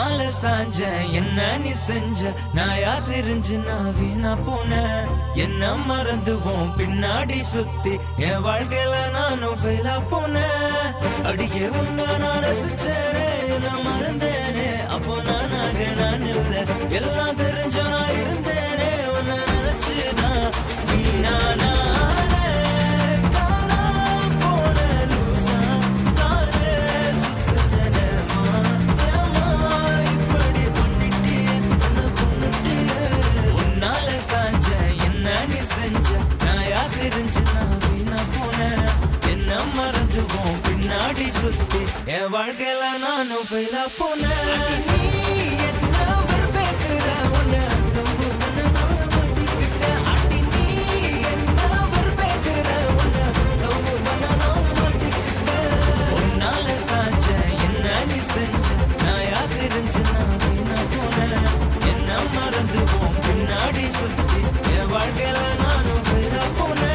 உன்னால சாஞ்ச என்ன நீ செஞ்ச நாயா தெரிஞ்சு நான் வீணா போன என்ன மறந்துவோம் பின்னாடி சுத்தி என் வாழ்க்கையில நானும் ஃபெயிலா போன அடியே உன்ன நான் ரசிச்சேனே நான் மறந்தேனே அப்போ நானாக நான் இல்ல எல்லாம் தெரிஞ்ச நான் இருந்தேனே உன்னை நினைச்சுதான் வீணா நானே காணாம போன லூசா நானே சுத்துனேனேமா ஏம்மா இப்படி பண்ணிட்டியே என்ன கொன்னுட்டியே உன்னால சாஞ்ச என்ன நீ செஞ்ச நான் யார் தெரிஞ்சு நான் வீணா போனேன் என்ன மறந்துவோம் பின்னாடி சுத்தி என் வாழ்க்கையில நானும் ஃபெயிலா போனேன் நீ என்ன வெறுப்பேக்குற உன்னை நம்பு பண்ண நான் மாட்டிக்கிட்டேன் அடி நீ என்ன வெறுப்பேக்குற உன்னை நம்பு பண்ண நான் மாட்டிக்கிட்டேன் உன்னால சாஞ்ச என்ன நீ செஞ்ச நான் யார் தெரிஞ்சு நான் வீணா போனேன் என்ன மறந்துவோம் பின்னாடி சுத்தி என் வாழ்க்கையில நானும் ஃபெயிலா போனேன்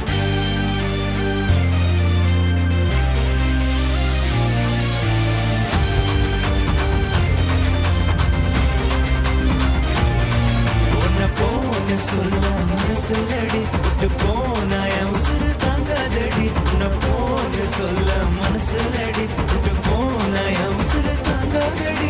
உன்னை போன சொல்ல மனசில்லடி விட்டு போன என் உசுறு தாங்காதடி உன்னை போன சொல்ல மனசில்லடி விட்டு போன என் உசுறு தாங்காதடி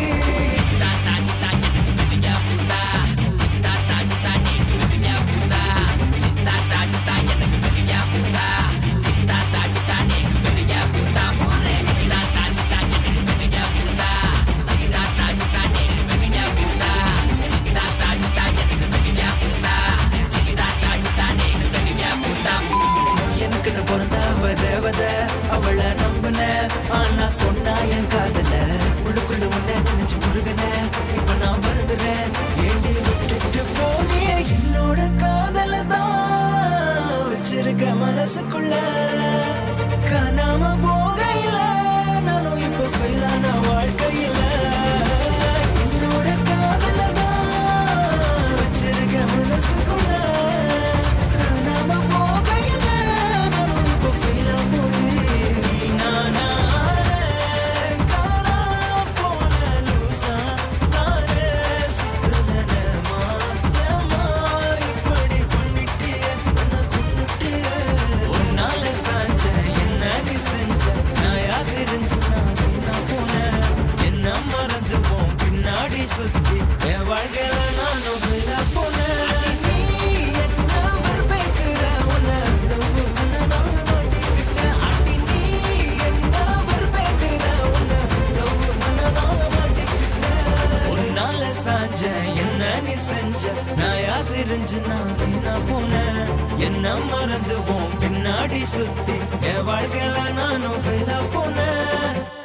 எனக்குன்னு பிறந்தவ தேவத அவளை நம்புன ஆனா கொண்டா என் காதல உள்ளுக்குள்ள உன்னை நினைச்சு முருகன இப்ப நான் வருதுறேன் ஏண்டி விட்டுட்டு போனே என்னோட காதல தான் வச்சிருக்க மனசுக்குள்ள காணாம போகையில நானும் இப்ப ஃபெயிலான வாழ்க்கையில என்னோட காதல தான் வச்சிருக்க மனசுக்குள்ள காணாம போகையில நானும் இப்ப ஃபெயிலா போய் நானே காணாம போன லூசா நானே சுத்துனேனேமா ஏம்மா இப்படி பண்ணிட்டியே என்ன கொன்னுட்டியே உன்னால சாஞ்ச என்ன நீ செஞ்ச நான் யார் தெரிஞ்சு நான் வீணா போனேன் என்ன மறந்துவோம் பின்னாடி சுத்தி என் வாழ்க்கையில நானும் வீணா போனேன் நீ என்ன வெறுப்பேக்குற உன்னை love பண்ண நான் மாட்டிக்கிட்டேன். அடி நீ என்ன வெறுப்பேக்குற உன்னை love பண்ண நான் மாட்டிக்கிட்டேன். உன்னால சாஞ்ச என்ன நீ செஞ்ச நான் யார் தெரிஞ்சு நான் வீணா போனேன் என்ன மறந்துவோம் பின்னாடி சுத்தி என் வாழ்க்கையில நானும் ஃபெயிலா போனேன்